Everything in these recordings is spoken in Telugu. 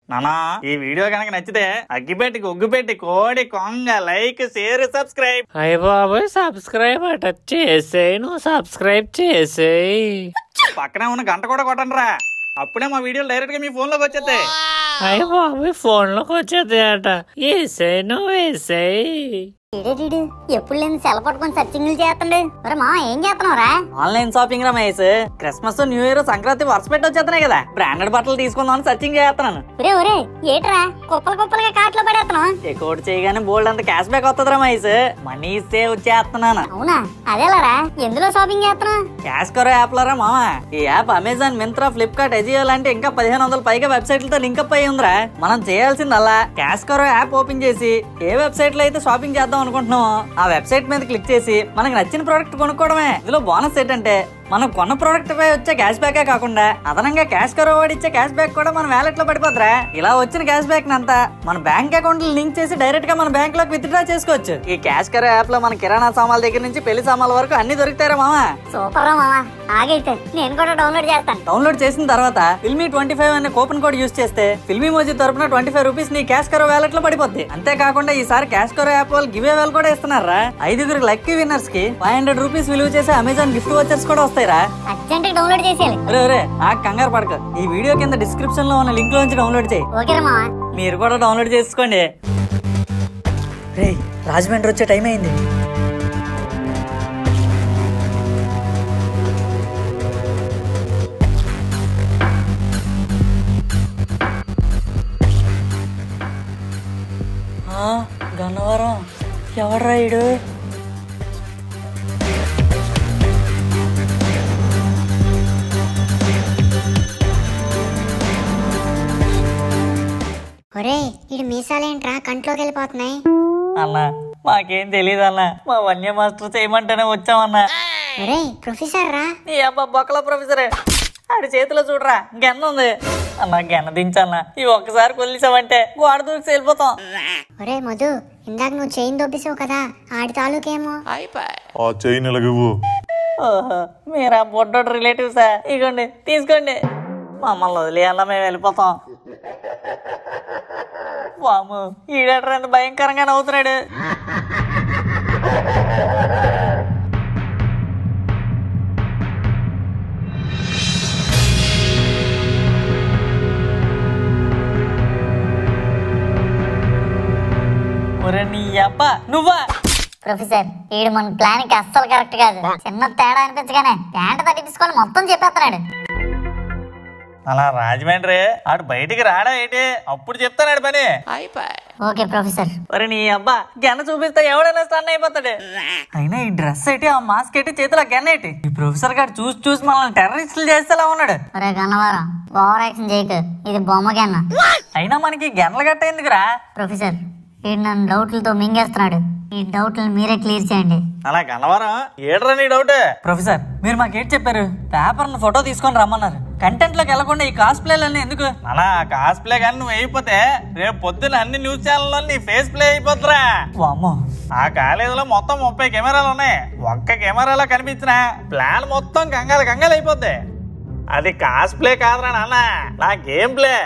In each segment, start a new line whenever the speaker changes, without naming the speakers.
నానా ఈ వీడియో కనుక నచ్చితే అగ్గిపెట్టి ఒగ్గుపెట్టి కోడి కొంగ లైక్ షేర్ సబ్స్క్రైబ్
అయ్య బాబోయ్ సబ్స్క్రైబ్ అట చేసేయి నువ్వు సబ్స్క్రైబ్ చేసేయి
పక్కనే ఉన్న గంట కూడా కొట్టండి రా అప్పుడే మా వీడియోలు డైరెక్ట్ గా మీ ఫోన్ లోకి వచ్చేస్తాయి
అయ్య బాబోయ్ ఫోన్ లోకి వచ్చేది అట వేసేయి నువ్వు వేసేయి
ఇడేటిడు ఎప్పుడు లేని సెల పట్టుకొని సర్చింగ్లు చేస్తుండే మరి మా ఏం చేస్తున్నావురా
ఆన్లైన్ షాపింగ్ రా Mahesh Christmas new year Sankranti వరుస పెట్టి వచ్చేస్తున్నాయి కదా బ్రాండెడ్ బట్టలు తీసుకుందామని సర్చింగ్ చేస్తున్నాను
ఒరే ఒరే ఏట్రా కుప్పలు కుప్పలుగా కార్ట్లో పడేస్తున్నావు
చెక్అవుట్ చేయగానే బోల్డ్ అంత క్యాష్ బ్యాక్ వస్తుందిరా మహేష్ మనీ ఇస్తే వచ్చేస్తున్నాను
అవునా అదేలారా ఎందులో షాపింగ్ చేస్తున్నావు
క్యాష్ కరో యాప్ లరా మామ ఈ యాప్ అమెజాన్ మింత్రా ఫ్లిప్కార్ట్ ఎజియో లాంటి ఇంకా పదిహేను వందల పైగా వెబ్సైట్లతో లింకప్ అయి ఉందిరా మనం చేయాల్సిందల్లా క్యాష్ కరో యాప్ ఓపెన్ చేసి ఏ వెబ్సైట్ లో అయితే షాపింగ్ చేద్దాం అనుకుంటున్నామో ఆ వెబ్సైట్ మీద క్లిక్ చేసి మనకు నచ్చిన ప్రోడక్ట్ కొనుక్కోవడమే ఇందులో బోనస్ ఏంటంటే మనం కొన్న ప్రోడక్ట్ పై వచ్చే క్యాష్ బ్యాకే కాకుండా అదనంగా క్యాష్ కరో వాడి ఇచ్చే క్యాష్ బ్యాక్ కూడా మన వ్యాలెట్ లో పడిపోద్రా ఇలా వచ్చిన క్యాష్ బ్యాక్ అంతా మన బ్యాంక్ అకౌంట్ లింక్ చేసి డైరెక్ట్ గా మన బ్యాంక్ లోకి విత్డ్రా చేసుకోవచ్చు ఈ క్యాష్ కరో యాప్ లో మన కిరాణా సామాన్ల దగ్గర నుంచి పెళ్లి సామాన్ల వరకు అన్ని దొరుకుతారా మామా
సూపర్ రా మామా ఆగైతే నేను కూడా డౌన్లోడ్ చేస్తాను
డౌన్లోడ్ చేసిన తర్వాత ఫిల్మీ ట్వంటీ ఫైవ్ అనే కూపన్ కోడ్ యూస్ చేస్తే ఫిల్మీ మోజీ తరపున ట్వంటీ ఫైవ్ రూపీస్ నీ క్యాష్ కరో వ్యాలెట్ లో పడిపోద్ది అంతేకాకుండా ఈసారి క్యాష్ కరో యాప్ వాళ్ళు గివ్ వేలు కూడా ఇస్తున్నారా ఐదుగురు లక్కీ విన్నర్స్ కి ఫైవ్ హండ్రెడ్ రూపీస్ విలువ చేసే అమెజాన్ గిఫ్ట్ వచ్చర్స్ కూడా వస్తాయిరా
అర్జెంట్ డౌన్లోడ్ చేసేయాలి
ఒరే ఒరే ఆ కంగారు పడక ఈ వీడియో కింద డిస్క్రిప్షన్ లో ఉన్న లింక్ లోంచి డౌన్లోడ్ చేయి
ఓకేరా మామా
మీరు కూడా డౌన్లోడ్ చేసుకోండి రే రాజమండ్రి వచ్చే టైం అయింది ఆ, గన్నవరం ఎవడ్రా ఈడు
ఒరే ఇడు మీసాలేంట్రా కంట్లోకి వెళ్ళిపోతున్నాయి
అన్న మాకేం తెలియదు అన్న మా వన్య మాస్టర్ చేయమంటేనే వచ్చామన్నా
ఒరే ప్రొఫెసర్ రా
నీ అబ్బా బొక్కల ప్రొఫెసరే ఆడి చేతిలో చూడరా గెన్న ఉంది అన్న గెన్న దించన్న ఈ ఒక్కసారి కొలిసామంటే గోడ దూకి వెళ్ళిపోతాం
ఒరే మధు ఇందాక నువ్వు చైన్ దొబ్బేసావు కదా ఆడి తాలూకేమో
ఆ చైన్ ఎలాగవు
ఓహో మీరా బొడ్డోడు రిలేటివ్సా ఇగోండి తీసుకోండి మమ్మల్ని వదిలేయాలా మేము వెళ్ళిపోతాం వాము ఈడేటరంత భయంకరంగా నవ్వుతున్నాడు ఒరే నీ అబ్బా నువ్వా
ప్రొఫెసర్ ఈడు మన ప్లాన్ కి అస్సలు కరెక్ట్ కాదు చిన్న తేడా అనిపించగానే ప్యాంట్ తగ్గించుకొని మొత్తం చెప్పేస్తున్నాడు
అలా రాజమండ్రి ఆడు బయటికి రాడా ఏంటి అప్పుడు చెప్తానాడు పని
ఓకే ప్రొఫెసర్
ఒరే నీ అబ్బా గెన్న చూపిస్తే ఎవడైనా స్టన్ అయిపోతాడు అయినా ఈ డ్రెస్ ఏంటి ఆ మాస్క్ ఏంటి చేతిలో గెన్న ఏంటి ఈ ప్రొఫెసర్ గారు చూసి చూసి మనల్ని టెర్రరిస్టులు చేసేలా ఉన్నాడు
ఒరే గన్నవరం ఓవర్ యాక్షన్ చేయకు ఇది బొమ్మ గన్న
అయినా మనకి గెన్నలు గట్ట ఎందుకురా
ప్రొఫెసర్ ఈడు నన్ను డౌట్లతో మింగేస్తున్నాడు ఈ డౌట్లను మీరే క్లియర్ చేయండి
అలా గన్నవరం ఏడ్రా నీ డౌట్
ప్రొఫెసర్ మీరు మాకేం చెప్పారు పేపర్ ఫోటో తీసుకొని రమ్మన్నారు కంటెంట్ లోకి వెళ్లకుండా ఈ కాస్ట్ ప్లేలన్నీ ఎందుకు
అలా కాస్ ప్లే కానీ నువ్వు అయిపోతే రేపు పొద్దున అన్ని న్యూస్ ఛానల్లో నీ ఫేస్ ప్లే అయిపోతురా
వామ్మో
ఆ కాలేజీలో మొత్తం ముప్పై కెమెరాలు ఉన్నాయి ఒక్క కెమెరాలో కనిపించిన ప్లాన్ మొత్తం కంగాలు కంగాలు అయిపోద్ది అది కాస్ ప్లే కాదురా నాన్న నా గేమ్ ప్లే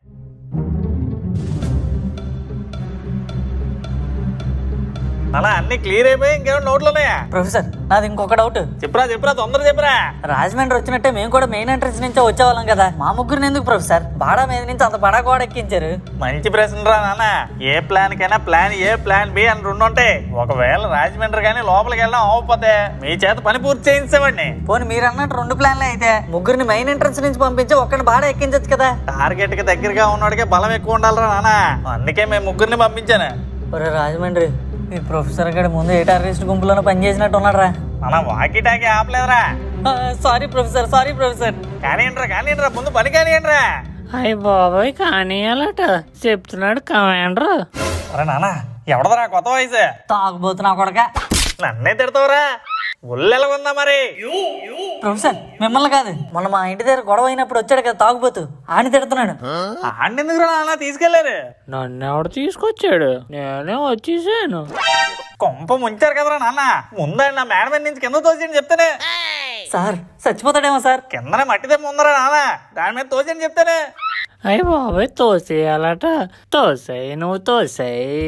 అలా అన్ని క్లియర్ అయిపోయి ఇంకేమైనా నోట్లు ఉన్నాయా
ప్రొఫెసర్ నాది ఇంకొక డౌట్
చెప్పురా చెప్పురా తొందర చెప్పురా
రాజమండ్రి వచ్చినట్టే మేము కూడా మెయిన్ ఎంట్రన్స్ నుంచే వచ్చేవాళ్ళం కదా మా ముగ్గురిని ఎందుకు ప్రొఫెసర్ బాడా మీద నుంచి అంత బడా గోడ ఎక్కించారు
మంచి ప్రశ్న రా నాన్న ఏ ప్లాన్ కైనా ప్లాన్ ఏ ప్లాన్ బి అని రెండు ఉంటాయి ఒకవేళ రాజమండ్రి కానీ లోపలికి వెళ్ళడం అవ్వకపోతే మీ చేత పని పూర్తి చేయించేవాడిని
పోనీ మీరు అన్నట్టు రెండు ప్లాన్లే అయితే ముగ్గురిని మెయిన్ ఎంట్రన్స్ నుంచి పంపించి ఒక్కడిని బాడా ఎక్కించచ్చు కదా
టార్గెట్ కి దగ్గరగా ఉన్నోడికే బలం ఎక్కువ ఉండాలిరా నాన్న అందుకే మేము ముగ్గురిని పంపించాను
ఒరే రాజమండ్రి మీ ప్రొఫెసర్ గారి ముందు ఏ టెర్రరిస్ట్ గుంపులోనే పనిచేసినట్టు ఉన్నారా
మన వాకి టాకి ఆపలేదురా
సారీ ప్రొఫెసర్ సారీ ప్రొఫెసర్
కానివ్వండిరా కానివ్వండిరా ముందు పని కానివ్వండిరా
అయ్య బాబోయ్ కానీ అలాట చెప్తున్నాడు కమాండర్
అరే నాన్న ఎవడదరా కొత్త వయసు
తాగుబోతున్నా కొడక
నన్నే తిడతావురా ఉల్లెలా ఉందా మరి
ప్రొఫెసర్ మిమ్మల్ని కాదు మొన్న మా ఇంటి దగ్గర గొడవ అయినప్పుడు వచ్చాడు కదా తాగుబోతు ఆని తిడుతున్నాడు
ఆండెందుకు నాన్న తీసుకెళ్లారు
నన్ను ఎవడు తీసుకొచ్చాడు నేనే వచ్చేసాను
కొంప ముంచారు కదరా నాన్న ముందండి నా మేడ మీద నుంచి కింద తోసేయండి చెప్తానే
సార్ చచ్చిపోతాడేమో సార్
కిందనే మట్టి దెబ్బ ఉందరా నాన్న దాని మీద తోసేయండి చెప్తానే
అయ్యి బాబాయ్ తోసేయాలట తోసాయి నువ్వు తోసాయి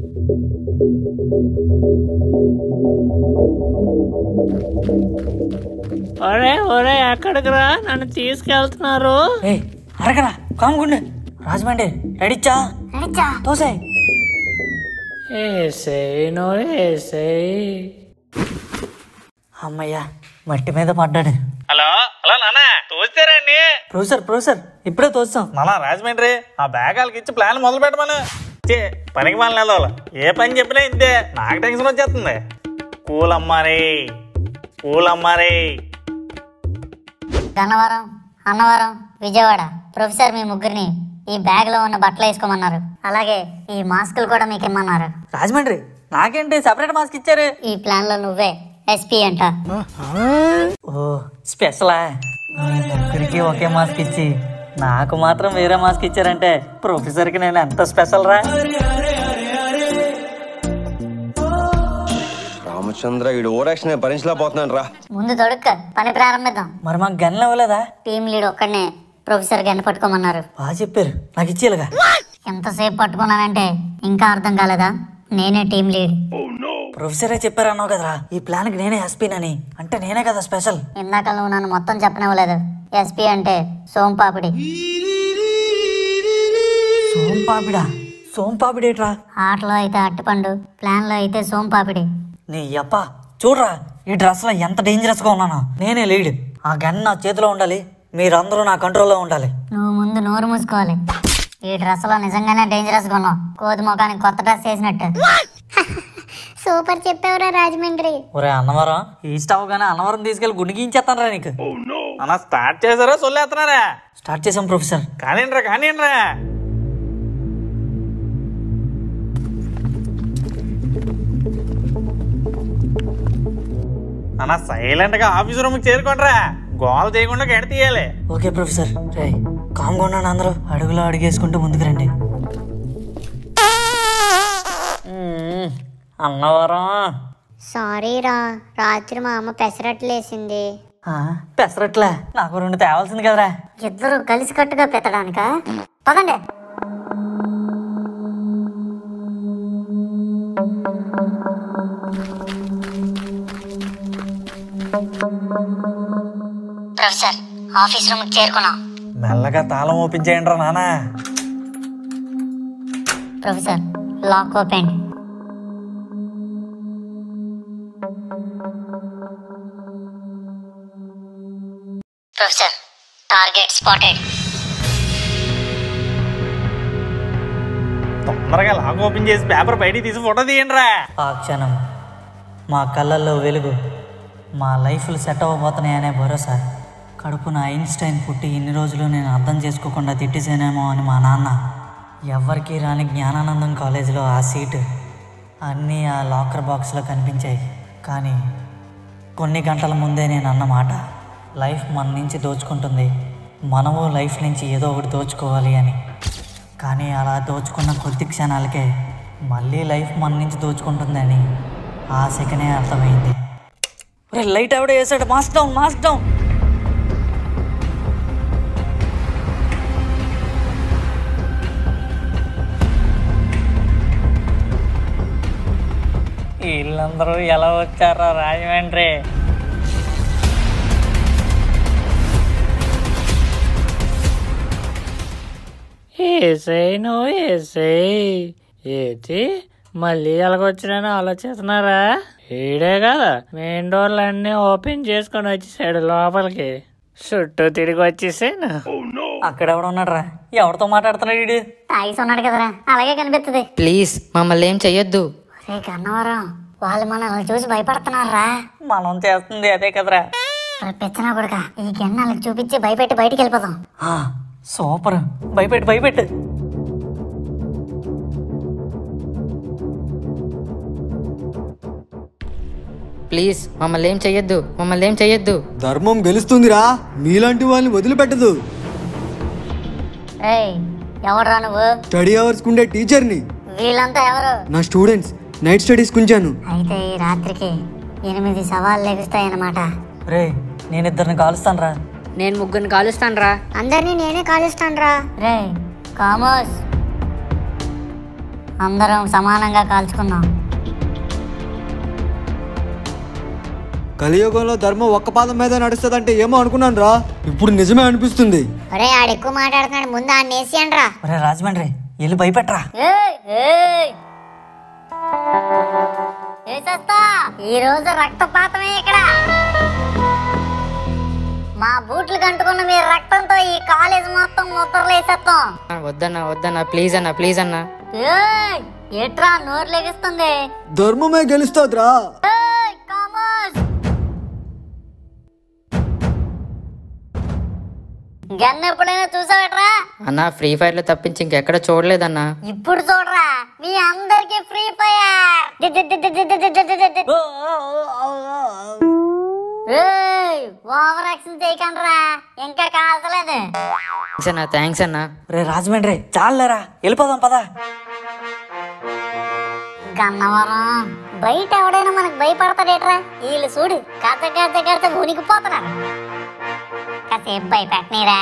ఒరే ఒరే ఎక్కడికి రా నన్ను తీసుకెళ్తున్నారు
రే అరగరా కాముకుండు రాజమండ్రి రెడీచ్చా
రెడీచా
తోసే
ఏసేయ్ నువ్వు ఏసేయ్
అమ్మయ్యా మట్టి మీద పడ్డాడు
హలో హలో నాన్న తోస్తారండి
ప్రొఫెసర్ ప్రొఫెసర్ ఇప్పుడే తోస్తాం
నాన్న రాజమండ్రి ఆ బ్యాగాలకి ఇచ్చి ప్లాన్ మొదలు పెట్టమను చే పనికి మన వాళ్ళు ఏ పని చెప్పినా ఇంతే నాకు టెన్షన్ వచ్చేస్తుంది పూలు అమ్మారి పూలు అమ్మారి
గన్నవరం అన్నవరం విజయవాడ ప్రొఫెసర్ మీ ముగ్గురిని ఈ బ్యాగ్ లో ఉన్న బట్టలు వేసుకోమన్నారు అలాగే ఈ మాస్కులు కూడా మీకు ఇమ్మన్నారు
రాజమండ్రి నాకేంటి సెపరేట్ మాస్క్ ఇచ్చారు
ఈ ప్లాన్ లో నువ్వే ఎస్పీ అంట
ఓ స్పెషలా మీ ముగ్గురికి ఒకే మాస్క్ ఇచ్చి నాకు మాత్రం వేరే మాస్క్ ఇచ్చారంటే ప్రొఫెసర్కి నేను ఎంత స్పెషల్ రా
రామచంద్ర వీడు ఓరాక్షన్ భరించలేకపోతున్నాను రా
ముందు తొడుక్క పని ప్రారంభిద్దాం
మరి మాకు గన్లు ఇవ్వలేదా
టీం లీడ్ ఒక్కడనే ప్రొఫెసర్ గన్ను పట్టుకోమన్నారు
బాగా చెప్పారు నాకు ఇచ్చేయాలిగా
ఎంతసేపు పట్టుకున్నానంటే ఇంకా అర్థం కాలేదా నేనే టీం లీడ్
ప్రొఫెసరే చెప్పారు అన్నావు కదరా ఈ ప్లాన్కి నేనే ఎస్పీనని అంటే నేనే కదా స్పెషల్
ఇందాక నువ్వు నన్ను మొత్తం చెప్పనివ్వలేదు ఎస్పీ అంటే సోంపాపిడి
సోంపాపిడా సోంపాపిడేట్రా
ఆటలో అయితే అట్టుపండు ప్లాన్లో అయితే సోంపాపిడి
నీ అప్ప చూడరా ఈ డ్రెస్ లో ఎంత డేంజరస్ గా ఉన్నాను నేనే లీడ్ ఆ గన్ నా చేతిలో ఉండాలి మీరందరూ నా కంట్రోల్లో ఉండాలి
నువ్వు ముందు నోరు మూసుకోవాలి ఈ డ్రెస్ లో నిజంగానే డేంజరస్ గా ఉన్నావు కోతి ముఖానికి కొత్త డ్రెస్ వేసినట్టు సూపర్ చెప్పావురా రాజమండ్రి
ఒరే అన్నవరం ఈ స్టవ్ గానీ అన్నవరం తీసుకెళ్లి గుణిగించేస్తాను రా నీకు
నాన్న స్టార్ట్ చేశారా సొల్లేస్తున్నారా
స్టార్ట్ చేసాం ప్రొఫెసర్
కానివ్వండిరా కానివ్వండిరా నాన్న సైలెంట్ గా ఆఫీస్ రూమ్ చేరుకోండిరా గోల్ చేయకుండా గెడ తీయాలి
ఓకే ప్రొఫెసర్ రే కామ్గా ఉన్నాను అందరూ అడుగులో అడుగేసుకుంటూ ముందుకు రండి మ్మ్. అన్నవరం
సారీ రా రాత్రి మా అమ్మ పెసరట్లేసింది
ఆ, పెసరట్లే నాకు రెండు తేవాల్సింది కదరా
ఇద్దరు కలిసి కట్టుగా పెట్టడానికా పదండి ప్రొఫెసర్ ఆఫీస్ రూమ్ చేరుకున్నాం
మెల్లగా తాళం ఓపెన్ చేయండి రా నాన్న
professor lock open professor target spotted
తొందరగా లాక్ ఓపెన్ చేసి పేపర్ బయటికి తీసి ఫోటో తీయండి రా
ఆ క్షణం మా కళ్ళల్లో వెలుగు మా లైఫ్లు సెట్ అవ్వబోతున్నాయనే భరోసా కడుపున ఐన్స్టైన్ పుట్టి ఇన్ని రోజులు నేను అర్థం చేసుకోకుండా తిట్టేసానేమో అని మా నాన్న ఎవ్వరికీ రాని జ్ఞానానందం కాలేజీలో ఆ సీటు అన్నీ ఆ లాకర్ బాక్స్లో కనిపించాయి కానీ కొన్ని గంటల ముందే నేను అన్న మాట లైఫ్ మన నుంచి దోచుకుంటుంది మనము లైఫ్ నుంచి ఏదో ఒకటి దోచుకోవాలి అని కానీ అలా దోచుకున్న కొద్ది క్షణాలకే మళ్ళీ లైఫ్ మన నుంచి దోచుకుంటుందని ఆ సెకనే అర్థమైంది ఒరే లైట్ ఎవడో వేసాడు మాస్క్ డౌన్ మాస్క్ డౌన్
వీళ్ళందరూ ఎలా వచ్చారో రాజమండ్రి ఏసేయ్ నువ్వు ఏసేయ్ ఏది మళ్ళీ ఎలాగొచ్చినా ఆలోచిస్తున్నారా ఈడే కదా మెయిన్ డోర్లు అన్ని ఓపెన్ చేసుకొని వచ్చేసాడు లోపలికి చుట్టూ తిరిగి వచ్చేసాను
అక్కడ ఎవడ ఉన్నాడు ఎవరితో మాట్లాడుతున్నాడు వీడు
తాగిసి ఉన్నాడు కదరా అలాగే కనిపిస్తుంది
ప్లీజ్ మమ్మల్ని ఏం చెయ్యొద్దు
రే కన్నవరం వాళ్ళు మనల్ని చూసి భయపడుతున్నారా
మనం చేస్తుంది అదే కదరా
పెచ్చనా కొడుక ఈ గెన్న వాళ్ళకి చూపించి భయపెట్టి బయటికి వెళ్ళిపోదాం
ఆ, సూపర్ భయపెట్టు భయపెట్టు
ప్లీజ్ మమ్మల్ని ఏం చెయ్యొద్దు మమ్మల్ని ఏం చెయ్యొద్దు
ధర్మం గెలుస్తుందిరా మీలాంటి వాళ్ళని వదిలిపెట్టదు
రేయ్ ఎవడురా నువ్వు
స్టడీ అవర్స్ కుండే టీచర్ని
వీళ్ళంతా ఎవరు
నా స్టూడెంట్స్ నైట్ స్టడీస్ కుంచాను
అయితే ఈ రాత్రికి ఎనిమిది సవాళ్ళు లెగుస్తాయన్నమాట
రే నేను ఇద్దరిని కాలుస్తాను రా
నేను ముగ్గురిని కాలుస్తాను రా
అందరినీ నేనే కాలుస్తాను రా
రే కామోస్ అందరం సమానంగా కాల్చుకుందాం
కలియుగంలో ధర్మం ఒక్క పాదం మీద నడుస్తుందంటే ఏమో అనుకున్నాను రా ఇప్పుడు నిజమే అనిపిస్తుంది
ఒరే ఆడు ఎక్కువ మాట్లాడుతున్నాడు ముందు ఆ నేసియండి రా
ఒరే రాజమండ్రి వెళ్ళి భయపెట్టరా
ఏయ్, ఏయ్. వేసేస్తా ఈ రోజు రక్తపాతమే ఇక్కడ మా బూట్లు కంటుకున్న మీ రక్తంతో ఈ కాలేజ్ మొత్తం ముద్రలు వేసేస్తాం
ఆ, వద్దన్నా వద్దన్నా ప్లీజ్ అన్నా ప్లీజ్ అన్నా
ఏయ్, ఏట్రా నోరు లెగిస్తుంది
ధర్మమే గెలుస్తుందిరా
ఏయ్, కామోస్. గన్ ఎప్పుడైనా చూసావట్రా
అన్నా ఫ్రీ ఫైర్ లో తప్పించి ఇంకెక్కడ చూడలేదన్నా
ఇప్పుడు చూడరా మీ అందరికి ఫ్రీ ఫైర్ ఓవర్ యాక్షన్ చేయకండి రా ఇంకా కాల్చలేదు
థ్యాంక్స్ అన్నా థ్యాంక్స్ అన్నా
ఒరే రాజమండ్రి చాలేరా వెళ్ళిపోదాం పదా
గన్నవరం బయట ఎవడైనా మనకు భయపడతాడేట్రా వీళ్ళు చూడు కథ కథ కథ ఉనికిపోతున్నారు కాసేపు భయపెట్టనీరా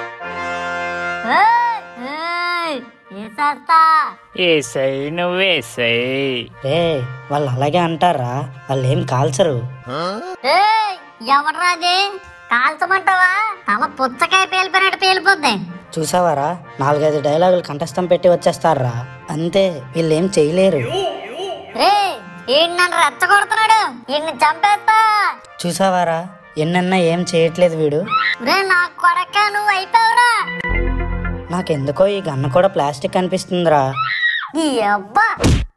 ఏయ్, ఏయ్, వేసేస్తా
ఏసై నువ్వేసై
రే వాళ్ళు అలాగే అంటారా వాళ్ళు ఏం కాల్చరు
ఏయ్, ఎవడ్రా అది కాల్చమంటావా తల పుచ్చకాయ పేలిపోయినట్టు పేలిపోద్ది
చూసావారా నాలుగైదు డైలాగులు కంఠస్థం పెట్టి వచ్చేస్తారా అంతే వీళ్ళు ఏం చేయలేరు
రే ఈయన నన్ను రెచ్చగొడుతున్నాడు ఈయన్ని చంపేస్తా
చూసావారా ఎన్నన్నా ఏం చేయట్లేదు వీడు
రే నా కొడక నువ్వు అయిపోవురా
నాకెందుకో ఈ గన్న కూడా ప్లాస్టిక్ అనిపిస్తుందిరా
ఈ అబ్బా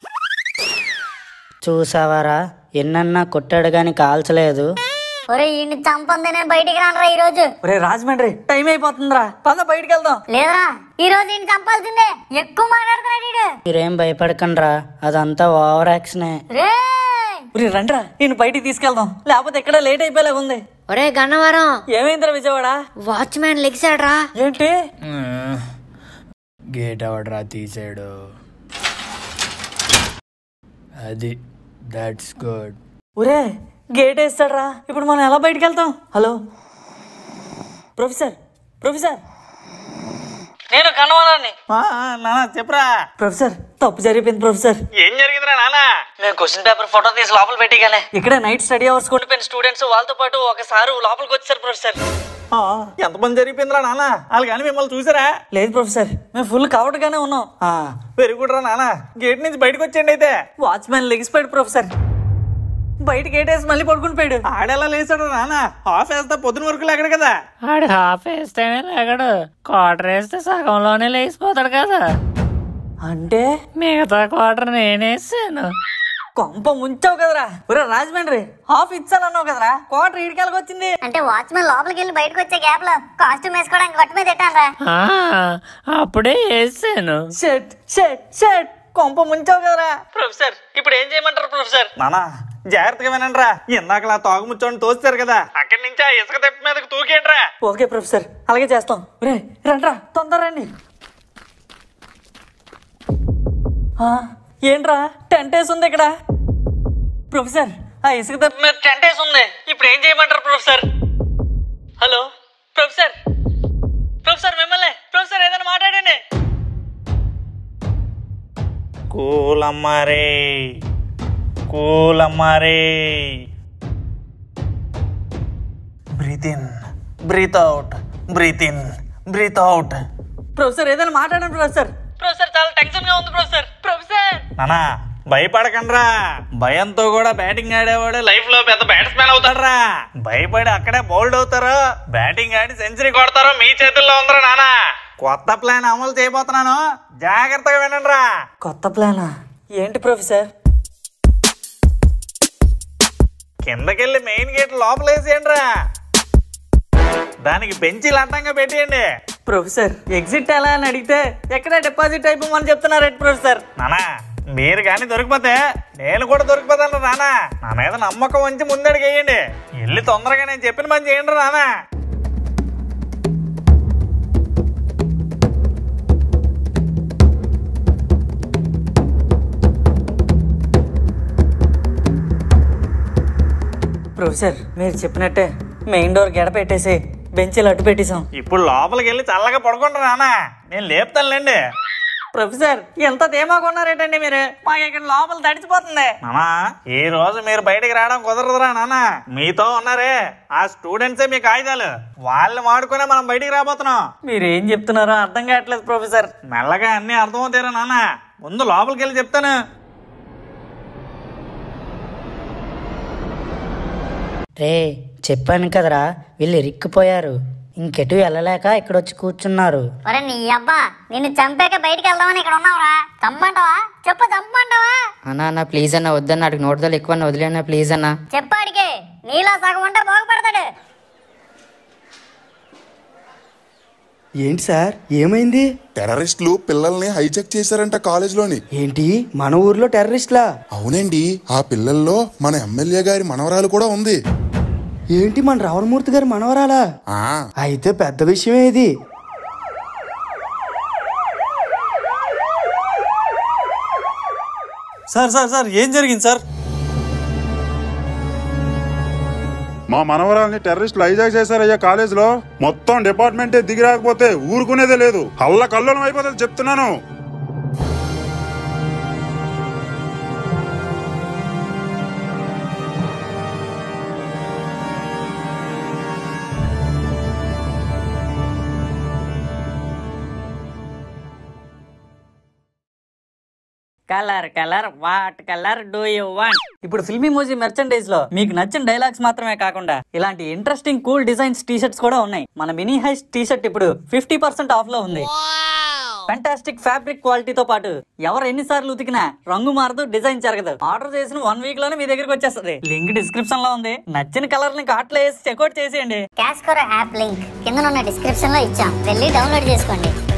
చూసావారా ఎన్నన్నా కొట్టాడు గాని కాల్చలేదు
ఒరే ఈయన్ని చంపంది నేను బయటికి రానరా ఈ రోజు
ఒరే రాజమండ్రి టైం అయిపోతుందిరా పద బయటికి వెళ్దాం
లేదురా ఈ రోజు ఈయన చంపాల్సిందే ఎక్కువ మాట్లాడుతున్నాడు ఈడు
మీరేం భయపడకండిరా అదంతా ఓవర్ యాక్షనే
రే
ఒరే రండ్రా నేను బయటికి తీసుకెళ్దాం లేకపోతే ఇక్కడ లేట్ అయిపోయేలా ఉంది
ఒరే గన్నవరం
ఏమైందిరా విజయవాడ
వాచ్మ్యాన్ లెగిసాడ్రా
ఏంటి
గేట్ ఎవడరా తీసాడు అది దట్స్ గుడ్
ఒరే గేట్ వేస్తాడ్రా ఇప్పుడు మనం ఎలా బయటికి వెళ్తాం హలో ప్రొఫెసర్ ప్రొఫెసర్ నేను కనవరాన్ని
ఆ, ఆ, నాన్న చెప్పురా
ప్రొఫెసర్ తప్పు జరిగిపోయింది ప్రొఫెసర్
ఏం జరిగిందిరా నాన్న
మేము క్వశ్చన్ పేపర్ ఫోటో తీసి లోపల పెట్టిగానే ఇక్కడ నైట్ స్టడీ అవర్స్ ఉండిపోయిన స్టూడెంట్స్ వాళ్ళతో పాటు ఒకసారి లోపలికి వచ్చారు ప్రొఫెసర్
ఆ, ఎంత పని జరిగిపోయిందిరా నాన్న వాళ్ళు కానీ మిమ్మల్ని చూసారా
లేదు ప్రొఫెసర్ మేము ఫుల్ కవర్డ్ గానే ఉన్నాం
వెరీ గుడ్ రా నాన్న గేట్ నుంచి బయటకు వచ్చేయండి అయితే
వాచ్మెన్ లెగిసిపోయాడు ప్రొఫెసర్ బయట గేట్ వేసి మళ్ళీ పడుకుని పోయాడు
ఆడెలా లేచాడు నాన్న హాఫ్ వేస్తా పొద్దున వరకు లేకడు కదా
ఆడు హాఫ్ వేస్తేనే లేగడు క్వార్టర్ వేస్తే సగంలోనే లేచిపోతాడు కదా
అంటే
మిగతా క్వార్టర్ నేనేసాను
కొంప ముంచావు కదరా ఒరే రాజమండ్రి హాఫ్ ఇచ్చానన్నావు కదరా క్వార్టర్ ఈడికెళ్ళకి వచ్చింది
అంటే వాచ్మెన్ లోపలికి వెళ్ళి బయటకు వచ్చే గ్యాప్ లో కాస్ట్యూమ్ వేసుకోవడానికి గట్టు మీద పెట్టాను
ఆ, అప్పుడే వేసాను
షెట్ షెట్ షెట్ కొంప ముంచావు కదరా ప్రొఫెసర్ ఇప్పుడు ఏం చేయమంటారు ప్రొఫెసర్
నానా జాగ్రత్తగా వినండి రా ఇందాక తాగు ముచ్చోని తోస్తారు కదా అక్కడి నుంచి ఆ ఇసుక తెప్ప మీదకి తూకేంట్రా
ఓకే ప్రొఫెసర్ అలాగే చేస్తాం రే రండ్రా తొందర రండి ఆ, ఏంట్రా టెంట్ వేసి ఉంది ఇక్కడ ప్రొఫెసర్ ఆ ఇసుక దెబ్బ మీద టెంట్ వేసి ఉంది ఇప్పుడు ఏం చేయమంటారు ప్రొఫెసర్ హలో ప్రొఫెసర్ ప్రొఫెసర్ మిమ్మల్ని ప్రొఫెసర్ ఏదైనా మాట్లాడండి
కూలమ్మారే కూలమ్మారే breathe in breathe out breathe in breathe out
professor ఏదైనా మాట్లాడండి ప్రొఫెసర్ ప్రొఫెసర్ చాలా టెన్షన్ గా ఉంది ప్రొఫెసర్ ప్రొఫెసర్
నానా భయపడకండ్రా భయంతో కూడా బ్యాటింగ్ ఆడేవాడు లైఫ్ లో పెద్ద బ్యాట్స్మెన్ అవుతాడ్రా భయపడి అక్కడే బౌల్డ్ అవుతారు బ్యాటింగ్ ఆడి సెంచరీ కొడతారు మీ చేతుల్లో ఉందిరా నానా కొత్త ప్లాన్ అమలు చేయబోతున్నాను జాగ్రత్తగా వినండిరా
కొత్త ప్లానా ఏంటి ప్రొఫెసర్
కిందకెళ్ళి మెయిన్ గేట్ లోపలేసేయండి రా దానికి బెంచీలు అడ్డంగా పెట్టేయండి
ప్రొఫెసర్ ఎగ్జిట్ ఎలా అని అడిగితే ఎక్కడ డిపాజిట్ అయిపోమని చెప్తున్నారేంటి ప్రొఫెసర్
నానా మీరు కానీ దొరికిపోతే నేను కూడా దొరికిపోతాను రానా నా మీద నమ్మకం ఉంచి ముందడికి వేయండి వెళ్ళి తొందరగా నేను చెప్పిన పని చేయండి రానా
ప్రొఫెసర్ మీరు చెప్పినట్టే మెయిన్ డోర్ గెడ పెట్టేసి బెంచీలు అడ్డు పెట్టేశాం
ఇప్పుడు లోపలికి వెళ్ళి చల్లగా పడుకుంటా నాన్న నేను లేపుతానులేండి
ప్రొఫెసర్ ఎంత ధీమాగా ఉన్నారేటండి మీరు మాకు ఇక్కడ లోపల తడిచిపోతుంది
నానా ఈ రోజు మీరు బయటికి రావడం కుదరదురా నాన్న మీతో ఉన్నారే ఆ స్టూడెంట్సే మీ కాగితాలు వాళ్ళు వాడుకునే మనం బయటికి రాబోతున్నాం
మీరు ఏం చెప్తున్నారో అర్థం కావట్లేదు ప్రొఫెసర్
మెల్లగా అన్ని అర్థమవుతారా నాన్న ముందు లోపలికి వెళ్ళి చెప్తాను
రే చెప్పాను కదరా వీళ్ళు ఇరిక్కిపోయారు ఇంకెటు వెళ్ళలేక ఇక్కడ వచ్చి కూర్చున్నారు
ఒరే నీ అబ్బా నిన్ను చంపాక బయటికి వెళ్దామని ఇక్కడ ఉన్నావురా చంపంటావా చెప్పు చంపంటావా
అన్నా అన్న ప్లీజ్ అన్న వద్దన్న అడిగి నోటుదలు ఎక్కువ అన్న వదిలేనా ప్లీజ్ అన్న
చెప్పాడికి నీలో సగం ఉంటే బాగుపడతాడు
ఏంటి సార్ ఏమైంది
టెర్రరిస్టులు పిల్లల్ని హైజాక్ చేశారంట కాలేజ్లోని
ఏంటి మన ఊర్లో టెర్రరిస్ట్లా
అవునండి ఆ పిల్లల్లో మన ఎమ్మెల్యే గారి మనవరాలు కూడా ఉంది
ఏంటి మన రావణమూర్తి గారి మనవరాలా
ఆ
అయితే పెద్ద విషయమే ఇది
సార్ సార్ సార్ ఏం జరిగింది సార్
మా మనవరాల్ని టెర్రరిస్టులు హైజాక్ చేశారయ్యా కాలేజీలో మొత్తం డిపార్ట్మెంటే దిగి రాకపోతే ఊరుకునేదే లేదు హల్ల కల్లోలం అయిపోతుంది చెప్తున్నాను
colour colour what colour do you want ఇప్పుడు ఫిల్మీ మోజీ మెర్చండైజ్ లో మీకు నచ్చిన డైలాగ్స్ మాత్రమే కాకుండా ఇలాంటి interesting cool designs T shirts కూడా ఉన్నాయి మన మినీ హైస్ టీ షర్ట్ ఇప్పుడు ఫిఫ్టీ పర్సెంట్ ఆఫ్ లో ఉంది ఫెంటాస్టిక్ ఫ్యాబ్రిక్ క్వాలిటీతో పాటు ఎవరు ఎన్నిసార్లు ఉతికినా రంగు మారదు డిజైన్ జరగదు ఆర్డర్ చేసిన వన్ వీక్ లోనే మీ దగ్గరికి వచ్చేస్తుంది లింక్ డిస్క్రిప్షన్ లో ఉంది నచ్చిన కలర్ ని కార్ట్లో వేసి చెక్అౌట్ చేసేయండి
క్యాష్ కరో యాప్ లింక్ కింద ఉన్న డిస్క్రిప్షన్ లో ఇచ్చాం వెళ్ళి డౌన్లోడ్ చేసుకోండి